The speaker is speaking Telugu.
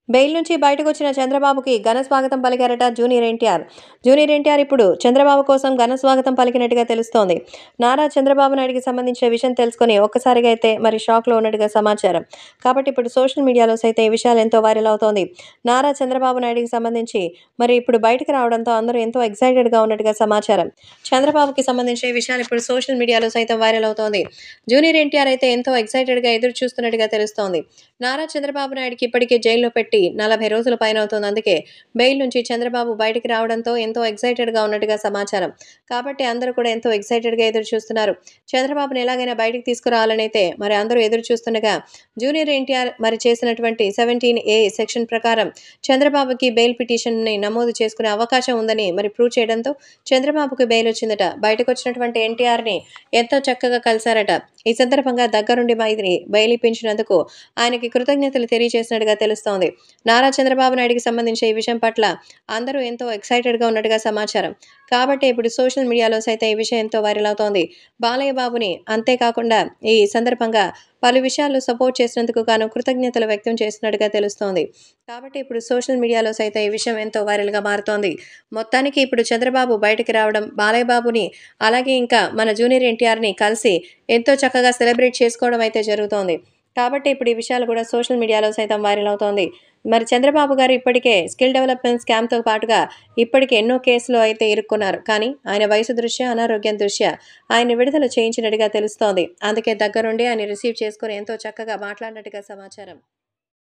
బెయిల్ నుంచి బయటకు వచ్చిన చంద్రబాబుకి ఘన స్వాగతం పలికారట జూనియర్ ఎన్టీఆర్ జూనియర్ ఎన్టీఆర్ ఇప్పుడు చంద్రబాబు కోసం ఘన స్వాగతం పలికినట్టుగా తెలుస్తోంది నారా చంద్రబాబు నాయుడికి సంబంధించిన విషయం తెలుసుకొని ఒక్కసారిగా అయితే మరి షాక్లో ఉన్నట్టుగా సమాచారం కాబట్టి ఇప్పుడు సోషల్ మీడియాలో సైతం ఈ విషయాలు ఎంతో వైరల్ అవుతోంది నారా చంద్రబాబు నాయుడికి సంబంధించి మరి ఇప్పుడు బయటకు రావడంతో అందరూ ఎంతో ఎక్సైటెడ్గా ఉన్నట్టుగా సమాచారం చంద్రబాబుకి సంబంధించిన ఈ విషయాలు ఇప్పుడు సోషల్ మీడియాలో సైతం వైరల్ అవుతోంది జూనియర్ ఎన్టీఆర్ అయితే ఎంతో ఎక్సైటెడ్గా ఎదురు చూస్తున్నట్టుగా తెలుస్తోంది నారా చంద్రబాబు నాయుడికి ఇప్పటికే జైల్లో పెట్టి నలభై రోజుల పైన అవుతుంది అందుకే బెయిల్ నుంచి చంద్రబాబు బయటికి రావడంతో ఎంతో ఎక్సైటెడ్గా ఉన్నట్టుగా సమాచారం కాబట్టి అందరూ కూడా ఎంతో ఎక్సైటెడ్గా ఎదురు చూస్తున్నారు చంద్రబాబుని ఎలాగైనా బయటికి తీసుకురావాలని అయితే మరి అందరూ ఎదురు చూస్తుండగా జూనియర్ ఎన్టీఆర్ మరి చేసినటువంటి సెవెంటీన్ ఏ సెక్షన్ ప్రకారం చంద్రబాబుకి బెయిల్ పిటిషన్ని నమోదు చేసుకునే అవకాశం ఉందని మరి ప్రూవ్ చేయడంతో చంద్రబాబుకి బెయిల్ వచ్చిందట బయటకు వచ్చినటువంటి ఎన్టీఆర్ని ఎంతో చక్కగా కలిశారట ఈ సందర్భంగా దగ్గరుండి మైదిని బెయిల్ ఇప్పించినందుకు ఆయనకి కృతజ్ఞతలు తెలియజేసినట్టుగా తెలుస్తోంది నారా చంద్రబాబు నాయుడికి సంబంధించిన ఈ విషయం పట్ల అందరూ ఎంతో ఎక్సైటెడ్గా ఉన్నట్టుగా సమాచారం కాబట్టి ఇప్పుడు సోషల్ మీడియాలో సైతం ఈ విషయం ఎంతో వైరల్ అవుతోంది బాలయ్య బాబుని అంతేకాకుండా ఈ సందర్భంగా పలు విషయాల్లో సపోర్ట్ చేసినందుకు గాను కృతజ్ఞతలు వ్యక్తం చేసినట్టుగా తెలుస్తోంది కాబట్టి ఇప్పుడు సోషల్ మీడియాలో సైతం ఈ విషయం ఎంతో వైరల్గా మారుతోంది మొత్తానికి ఇప్పుడు చంద్రబాబు బయటకు రావడం బాలయ్య బాబుని అలాగే ఇంకా మన జూనియర్ ఎన్టీఆర్ని కలిసి ఎంతో చక్కగా సెలబ్రేట్ చేసుకోవడం అయితే జరుగుతోంది కాబట్టి ఇప్పుడు ఈ విషయాలు కూడా సోషల్ మీడియాలో సైతం వైరల్ అవుతోంది మరి చంద్రబాబు గారు ఇప్పటికే స్కిల్ డెవలప్మెంట్ స్కామ్తో పాటుగా ఇప్పటికే ఎన్నో కేసులు అయితే ఇరుక్కున్నారు కానీ ఆయన వయసు దృష్ట్యా అనారోగ్యం దృష్ట్యా ఆయన విడుదల చేయించినట్టుగా తెలుస్తోంది అందుకే దగ్గరుండి ఆయన రిసీవ్ చేసుకుని ఎంతో చక్కగా మాట్లాడినట్టుగా సమాచారం